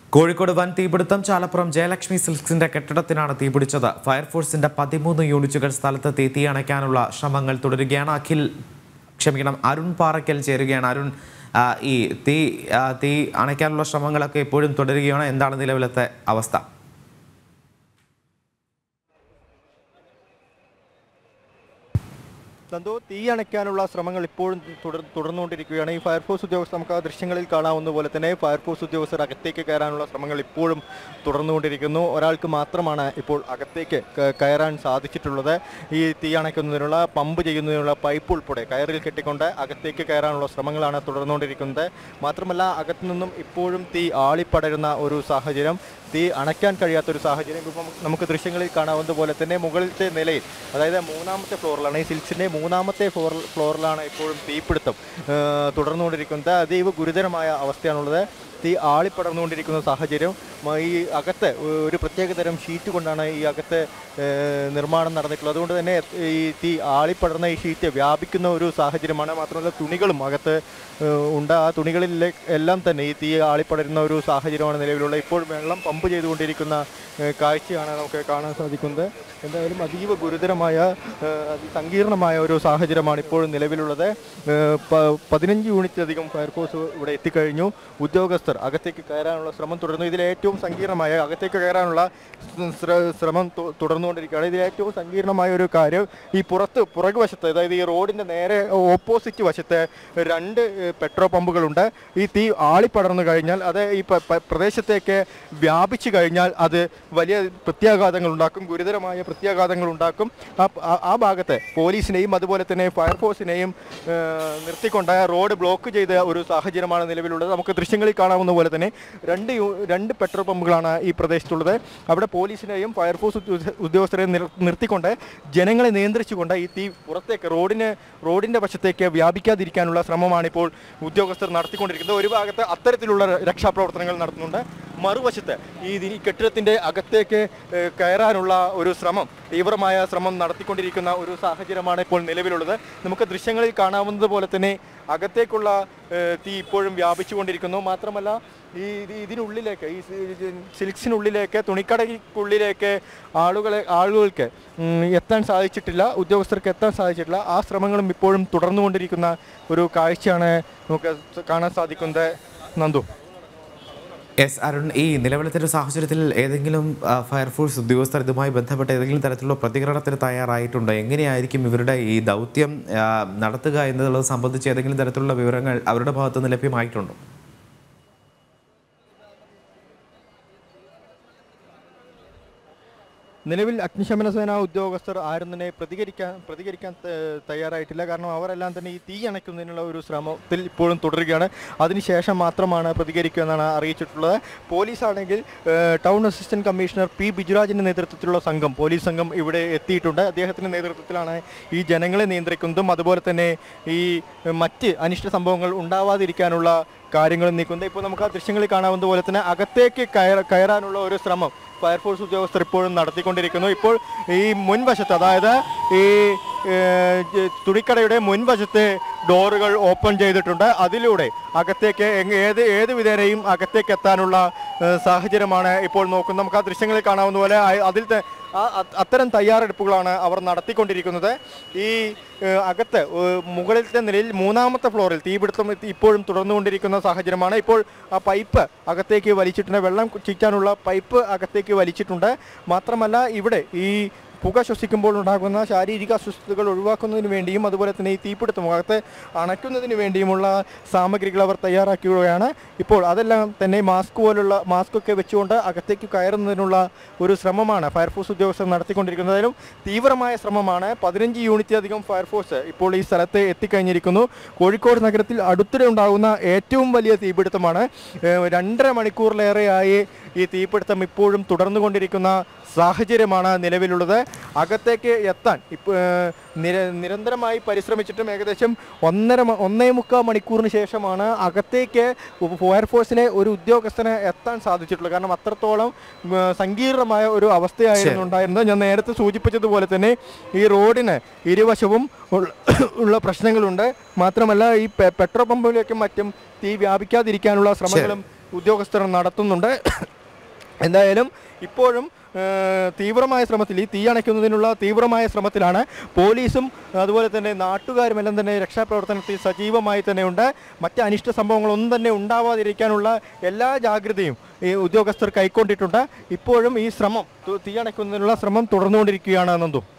കോഴിക്കോട് വൻ തീപിടുത്തം ചാലപ്പുറം ജയലക്ഷ്മി സിൽക്സിന്റെ കെട്ടിടത്തിനാണ് തീപിടിച്ചത് ഫയർഫോഴ്സിന്റെ പതിമൂന്ന് യൂണിറ്റുകൾ സ്ഥലത്തെത്തി തീ അണയ്ക്കാനുള്ള ശ്രമങ്ങൾ തുടരുകയാണ് അഖിൽ ക്ഷമിക്കണം അരുൺ പാറയ്ക്കൽ ചേരുകയാണ് അരുൺ ആ, ഈ തീ ആ, തീ അണയ്ക്കാനുള്ള ശ്രമങ്ങളൊക്കെ ഇപ്പോഴും തുടരുകയാണ് എന്താണ് നിലവിലത്തെ അവസ്ഥ നന്ദു തീ അണയ്ക്കാനുള്ള ശ്രമങ്ങൾ ഇപ്പോഴും തുടർ തുടർന്നുകൊണ്ടിരിക്കുകയാണ് ഈ ഫയർഫോഴ്സ് ഉദ്യോഗസ്ഥർ നമുക്ക് ആ ദൃശ്യങ്ങളിൽ കാണാവുന്ന പോലെ തന്നെ ഫയർഫോഴ്സ് ഉദ്യോഗസ്ഥർ അകത്തേക്ക് കയറാനുള്ള ശ്രമങ്ങൾ ഇപ്പോഴും തുടർന്നുകൊണ്ടിരിക്കുന്നു ഒരാൾക്ക് മാത്രമാണ് ഇപ്പോൾ അകത്തേക്ക് ക- കയറാൻ സാധിച്ചിട്ടുള്ളത് ഈ തീ അണയ്ക്കുന്നതിനുള്ള പമ്പ് ചെയ്യുന്നതിനുള്ള പൈപ്പ് ഉൾപ്പെടെ കയറിൽ കെട്ടിക്കൊണ്ട് അകത്തേക്ക് കയറാനുള്ള ശ്രമങ്ങളാണ് തുടർന്നുകൊണ്ടിരിക്കുന്നത് മാത്രമല്ല അകത്തു നിന്നും ഇപ്പോഴും തീ ആളിപ്പടരുന്ന ഒരു സാഹചര്യം തീ അണയ്ക്കാൻ കഴിയാത്ത ഒരു സാഹചര്യം ഇപ്പം നമുക്ക് ദൃശ്യങ്ങളിൽ കാണാവുന്ന പോലെ തന്നെ മുകളിലത്തെ നിലയിൽ അതായത് മൂന്നാമത്തെ ഫ്ലോറിലാണ് ഈ സിൽക്സിൻ്റെ മൂന്നാമത്തെ ഫ്ലോർ ഫ്ലോറിലാണ് ഇപ്പോഴും തീപിടുത്തം ആ, തുടർന്നുകൊണ്ടിരിക്കുന്നത് അതീവ ഗുരുതരമായ അവസ്ഥയാണുള്ളത് തീ ആളിപ്പടർന്നുകൊണ്ടിരിക്കുന്ന സാഹചര്യം മ, ഈ അകത്ത് ഒരു പ്രത്യേക തരം ഷീറ്റ് കൊണ്ടാണ് ഈ അകത്ത് ഏ, നിർമ്മാണം നടന്നിട്ടുള്ളത് അതുകൊണ്ട് തന്നെ ഈ തീ ആളിപ്പടർന്ന ഈ ഷീറ്റ് വ്യാപിക്കുന്ന ഒരു സാഹചര്യമാണ് മാത്രമല്ല തുണികളും അകത്ത് ഏ, ഉണ്ട് ആ തുണികളിലെ എല്ലാം തന്നെ ഈ തീ ആളിപ്പടരുന്ന ഒരു സാഹചര്യമാണ് നിലവിലുള്ള ഇപ്പോൾ വെള്ളം പമ്പ് ചെയ്തുകൊണ്ടിരിക്കുന്ന ഏ, കാഴ്ചയാണ് നമുക്ക് കാണാൻ സാധിക്കുന്നത് എന്തായാലും അതീവ ഗുരുതരമായ ഏ, അതിസങ്കീർണമായ ഒരു സാഹചര്യമാണ് ഇപ്പോഴും നിലവിലുള്ളത് ഏ, പ- പതിനഞ്ച് യൂണിറ്റിലധികം ഫയർഫോഴ്സ് ഇവിടെ എത്തിക്കഴിഞ്ഞു ഉദ്യോഗസ്ഥർ അകത്തേക്ക് കയറാനുള്ള ശ്രമം തുടർന്നു ഇതിൽ ഏറ്റവും സങ്കീർണമായ അകത്തേക്ക് കയറാനുള്ള ശ്ര- ശ്രമം തു- തുടർന്നുകൊണ്ടിരിക്കുകയാണ് ഇതിൽ ഏറ്റവും സങ്കീർണമായ ഒരു കാര്യം ഈ പുറത്ത് പുറകുവശത്ത് അതായത് ഈ റോഡിന്റെ നേരെ ഓപ്പോസിറ്റ് വശത്ത് രണ്ട് ഏഹ്, പെട്രോൾ പമ്പുകളുണ്ട് ഈ തീ ആളിപ്പടർന്നു കഴിഞ്ഞാൽ അത് ഈ പ- പ- പ്രദേശത്തേക്ക് വ്യാപിച്ചു കഴിഞ്ഞാൽ അത് വലിയ പ്രത്യാഘാതങ്ങൾ ഉണ്ടാക്കും ഗുരുതരമായ പ്രത്യാഘാതങ്ങൾ ഉണ്ടാക്കും ആ ആ- ആ ഭാഗത്ത് പോലീസിനെയും അതുപോലെ തന്നെ ഫയർഫോഴ്സിനെയും ഏഹ്, നിർത്തിക്കൊണ്ട് റോഡ് ബ്ലോക്ക് ചെയ്ത ഒരു സാഹചര്യമാണ് നിലവിലുള്ളത് നമുക്ക് ദൃശ്യങ്ങളിൽ കാണാവുന്ന പോലെ തന്നെ രണ്ട് യു- രണ്ട് പെട്രോൾ പമ്പുകളാണ് ഈ പ്രദേശത്തുള്ളത് അവിടെ പോലീസിനെയും ഫയർഫോഴ്സ് ഉദ്യോഗ- ഉദ്യോഗസ്ഥരെയും നിർ- നിർത്തിക്കൊണ്ട് ജനങ്ങളെ നിയന്ത്രിച്ചുകൊണ്ട് ഈ തീ പുറത്തേക്ക് റോഡിന് റോഡിന്റെ വശത്തേക്ക് വ്യാപിക്കാതിരിക്കാനുള്ള ശ്രമമാണ് ഇപ്പോൾ ഉദ്യോഗസ്ഥർ നടത്തിക്കൊണ്ടിരിക്കുന്നത് ഒരു ഭാഗത്ത് അത്തരത്തിലുള്ള രക്ഷാപ്രവർത്തനങ്ങൾ നടത്തുന്നുണ്ട് മറുവശത്ത് ഈ ഈ കെട്ടിടത്തിന്റെ അകത്തേക്ക് ഏഹ്, കയറാനുള്ള ഒരു ശ്രമം തീവ്രമായ ശ്രമം നടത്തിക്കൊണ്ടിരിക്കുന്ന ഒരു സാഹചര്യമാണ് ഇപ്പോൾ നിലവിലുള്ളത് നമുക്ക് ദൃശ്യങ്ങളിൽ കാണാവുന്നത് പോലെ തന്നെ അകത്തേക്കുള്ള ഏഹ്, തീ ഇപ്പോഴും വ്യാപിച്ചുകൊണ്ടിരിക്കുന്നു മാത്രമല്ല ഈ ഇത് ഇതിനുള്ളിലേക്ക് ഈ സി- സിൽക്സിനുള്ളിലേക്ക് തുണിക്കടയ്ക്കുള്ളിലേക്ക് ആളുകളെ ആളുകൾക്ക് ഉം, എത്താൻ സാധിച്ചിട്ടില്ല ഉദ്യോഗസ്ഥർക്ക് എത്താൻ സാധിച്ചിട്ടില്ല ആ ശ്രമങ്ങളും ഇപ്പോഴും തുടർന്നുകൊണ്ടിരിക്കുന്ന ഒരു കാഴ്ചയാണ് നമുക്ക് കാണാൻ സാധിക്കുന്നത് നന്ദു എസ് അരുൺ ഈ നിലവിലത്തെ ഒരു സാഹചര്യത്തിൽ ഏതെങ്കിലും ആ, ഫയർഫോഴ്സ് ഉദ്യോഗസ്ഥർ ഇതുമായി ബന്ധപ്പെട്ട ഏതെങ്കിലും തരത്തിലുള്ള പ്രതികരണത്തിന് തയ്യാറായിട്ടുണ്ടോ എങ്ങനെയായിരിക്കും ഇവരുടെ ഈ ദൗത്യം ആ, നടത്തുക എന്നുള്ളത് സംബന്ധിച്ച് ഏതെങ്കിലും തരത്തിലുള്ള വിവരങ്ങൾ അവരുടെ ഭാഗത്തുനിന്ന് ലഭ്യമായിട്ടുണ്ടോ നിലവിൽ അഗ്നിശമന സേന ഉദ്യോഗസ്ഥർ ആരും തന്നെ പ്രതികരിക്കാൻ പ്രതികരിക്കാൻ ത- തയ്യാറായിട്ടില്ല കാരണം അവരെല്ലാം തന്നെ ഈ തീ അണയ്ക്കുന്നതിനുള്ള ഒരു ശ്രമത്തിൽ ഇപ്പോഴും തുടരുകയാണ് അതിനുശേഷം മാത്രമാണ് പ്രതികരിക്കുക എന്നാണ് അറിയിച്ചിട്ടുള്ളത് പോലീസ് ആണെങ്കിൽ ഏഹ്, ടൗൺ അസിസ്റ്റന്റ് കമ്മീഷണർ പി ബിജുരാജിന്റെ നേതൃത്വത്തിലുള്ള സംഘം പോലീസ് സംഘം ഇവിടെ എത്തിയിട്ടുണ്ട് അദ്ദേഹത്തിന്റെ നേതൃത്വത്തിലാണ് ഈ ജനങ്ങളെ നിയന്ത്രിക്കുന്നതും അതുപോലെ തന്നെ ഈ ഏഹ്, മറ്റ് അനിഷ്ട സംഭവങ്ങൾ ഉണ്ടാവാതിരിക്കാനുള്ള കാര്യങ്ങൾ നീക്കുന്നത് ഇപ്പോൾ നമുക്ക് ആ ദൃശ്യങ്ങളിൽ കാണാവുന്ന പോലെ തന്നെ അകത്തേക്ക് കയറ കയറാനുള്ള ഒരു ശ്രമം ഫയർഫോഴ്സ് ഉദ്യോഗസ്ഥർ ഇപ്പോഴും നടത്തിക്കൊണ്ടിരിക്കുന്നു ഇപ്പോൾ ഈ മുൻവശത്ത് അതായത് ഈ ഏഹ്, ജ- തുണിക്കടയുടെ മുൻവശത്തെ ഡോറുകൾ ഓപ്പൺ ചെയ്തിട്ടുണ്ട് അതിലൂടെ അകത്തേക്ക് എങ് ഏത് ഏത് വിധേനയും അകത്തേക്ക് എത്താനുള്ള ഏഹ്, സാഹചര്യമാണ് ഇപ്പോൾ നോക്കുന്നത് നമുക്ക് ആ ദൃശ്യങ്ങളിൽ കാണാവുന്ന പോലെ ആ- അതിൽ ത- ആ അ- അത്തരം തയ്യാറെടുപ്പുകളാണ് അവർ നടത്തിക്കൊണ്ടിരിക്കുന്നത് ഈ ഏഹ്, അകത്ത് ഏഹ്, മുകളിലത്തെ നിലയിൽ മൂന്നാമത്തെ ഫ്ലോറിൽ തീപിടുത്തം ഇ- ഇപ്പോഴും തുടർന്നുകൊണ്ടിരിക്കുന്ന സാഹചര്യമാണ് ഇപ്പോൾ ആ പൈപ്പ് അകത്തേക്ക് വലിച്ചിട്ടുണ്ട് വെള്ളം ചീറ്റാനുള്ള പൈപ്പ് അകത്തേക്ക് വലിച്ചിട്ടുണ്ട് മാത്രമല്ല ഇവിടെ ഈ പുക ശ്വസിക്കുമ്പോൾ ഉണ്ടാകുന്ന ശാരീരിക അസ്വസ്ഥതകൾ ഒഴിവാക്കുന്നതിന് വേണ്ടിയും അതുപോലെ തന്നെ ഈ തീപിടുത്തം അകത്ത് അണയ്ക്കുന്നതിന് വേണ്ടിയുമുള്ള സാമഗ്രികൾ അവർ തയ്യാറാക്കുകയാണ് ഇപ്പോൾ അതെല്ലാം തന്നെ മാസ്ക് പോലുള്ള മാസ്ക് ഒക്കെ വെച്ചുകൊണ്ട് അകത്തേക്ക് കയറുന്നതിനുള്ള ഒരു ശ്രമമാണ് ഫയർഫോഴ്സ് ഉദ്യോഗസ്ഥർ നടത്തിക്കൊണ്ടിരിക്കുന്നത് അതിലും തീവ്രമായ ശ്രമമാണ് പതിനഞ്ച് യൂണിറ്റിലധികം ഫയർഫോഴ്സ് ഇപ്പോൾ ഈ സ്ഥലത്ത് എത്തിക്കഴിഞ്ഞിരിക്കുന്നു കോഴിക്കോട് നഗരത്തിൽ അടുത്തിടെ ഉണ്ടാകുന്ന ഏറ്റവും വലിയ തീപിടുത്തമാണ് ഏഹ് രണ്ടര മണിക്കൂറിലേറെയായി ഈ തീപിടുത്തം ഇപ്പോഴും തുടർന്നുകൊണ്ടിരിക്കുന്ന സാഹചര്യമാണ് നിലവിലുള്ളത് അകത്തേക്ക് എത്താൻ ഇപ്പോൾ നിര നിരന്തരമായി പരിശ്രമിച്ചിട്ടും ഏകദേശം ഒന്നര മ- ഒന്നേ മുക്കാൽ മണിക്കൂറിന് ശേഷമാണ് അകത്തേക്ക് ഫയർഫോഴ്സിനെ ഒരു ഉദ്യോഗസ്ഥന് എത്താൻ സാധിച്ചിട്ടുള്ളത് കാരണം അത്രത്തോളം ഉം, സങ്കീർണമായ ഒരു അവസ്ഥയായിരുന്നു ഉണ്ടായിരുന്നത് ഞാൻ നേരത്തെ സൂചിപ്പിച്ചതുപോലെ തന്നെ ഈ റോഡിന് ഇരുവശവും ഉള്ള- ഉള്ള പ്രശ്നങ്ങളുണ്ട് മാത്രമല്ല ഈ പെ- പെട്രോൾ പമ്പിലേക്കും മറ്റും തീ വ്യാപിക്കാതിരിക്കാനുള്ള ശ്രമങ്ങളും ഉദ്യോഗസ്ഥർ നടത്തുന്നുണ്ട് എന്തായാലും ഇപ്പോഴും ആ, തീവ്രമായ ശ്രമത്തിൽ ഈ തീ അണയ്ക്കുന്നതിനുള്ള തീവ്രമായ ശ്രമത്തിലാണ് പോലീസും അതുപോലെ തന്നെ നാട്ടുകാരും എല്ലാം തന്നെ രക്ഷാപ്രവർത്തനത്തിൽ സജീവമായി തന്നെയുണ്ട് മറ്റ് അനിഷ്ട സംഭവങ്ങളൊന്നും തന്നെ ഉണ്ടാവാതിരിക്കാനുള്ള എല്ലാ ജാഗ്രതയും ഈ ഉദ്യോഗസ്ഥർ കൈക്കൊണ്ടിട്ടുണ്ട് ഇപ്പോഴും ഈ ശ്രമം തു- തീ അണയ്ക്കുന്നതിനുള്ള ശ്രമം തുടർന്നുകൊണ്ടിരിക്കുകയാണ് നന്ദു